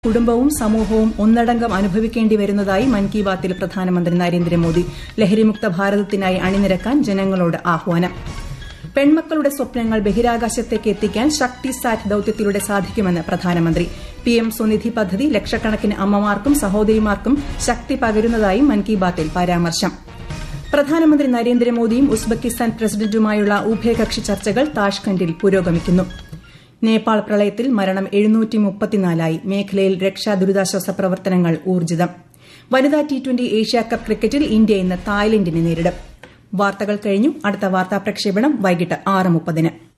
കുടുംബവും സമൂഹവും ഒന്നടങ്കം അനുഭവിക്കേണ്ടി വരുന്നതായി മൻ കി ബാത്തിൽ പ്രധാനമന്ത്രി നരേന്ദ്രമോദി ലഹരിമുക്ത ഭാരതത്തിനായി അണിനിരക്കാൻ ജനങ്ങളോട് ആഹ്വാനം പെൺമക്കളുടെ സ്വപ്നങ്ങൾ ബഹിരാകാശത്തേക്ക് എത്തിക്കാൻ ശക്തി സാറ്റ് ദൌത്യത്തിലൂടെ സാധിക്കുമെന്ന് പ്രധാനമന്ത്രി പിഎം സ്വനിധി പദ്ധതി ലക്ഷക്കണക്കിന് അമ്മമാർക്കും സഹോദരിമാർക്കും ശക്തി പകരുന്നതായും മൻ കി ബാത്തിൽ പരാമർശം പ്രധാനമന്ത്രി നരേന്ദ്രമോദിയും ഉസ്ബെക്കിസ്ഥാൻ പ്രസിഡന്റുമായുള്ള ഉഭയകക്ഷി ചർച്ചകൾ താഷ്കണ്ടിൽ പുരോഗമിക്കുന്നു നേപ്പാൾ പ്രളയത്തിൽ മരണം ആയി മേഖലയിൽ രക്ഷാ ദുരിതാശ്വാസ പ്രവർത്തനങ്ങൾ ഊർജിതം വനിതാ ടി ട്വന്റി ഏഷ്യാകപ്പ് ക്രിക്കറ്റിൽ ഇന്ത്യ ഇന്ന് തായ്ലൻഡിനെ നേരിടും വാർത്തകൾ കഴിഞ്ഞു അടുത്ത വാർത്താ പ്രക്ഷേപണം വൈകിട്ട് ആറ് മുപ്പതിന്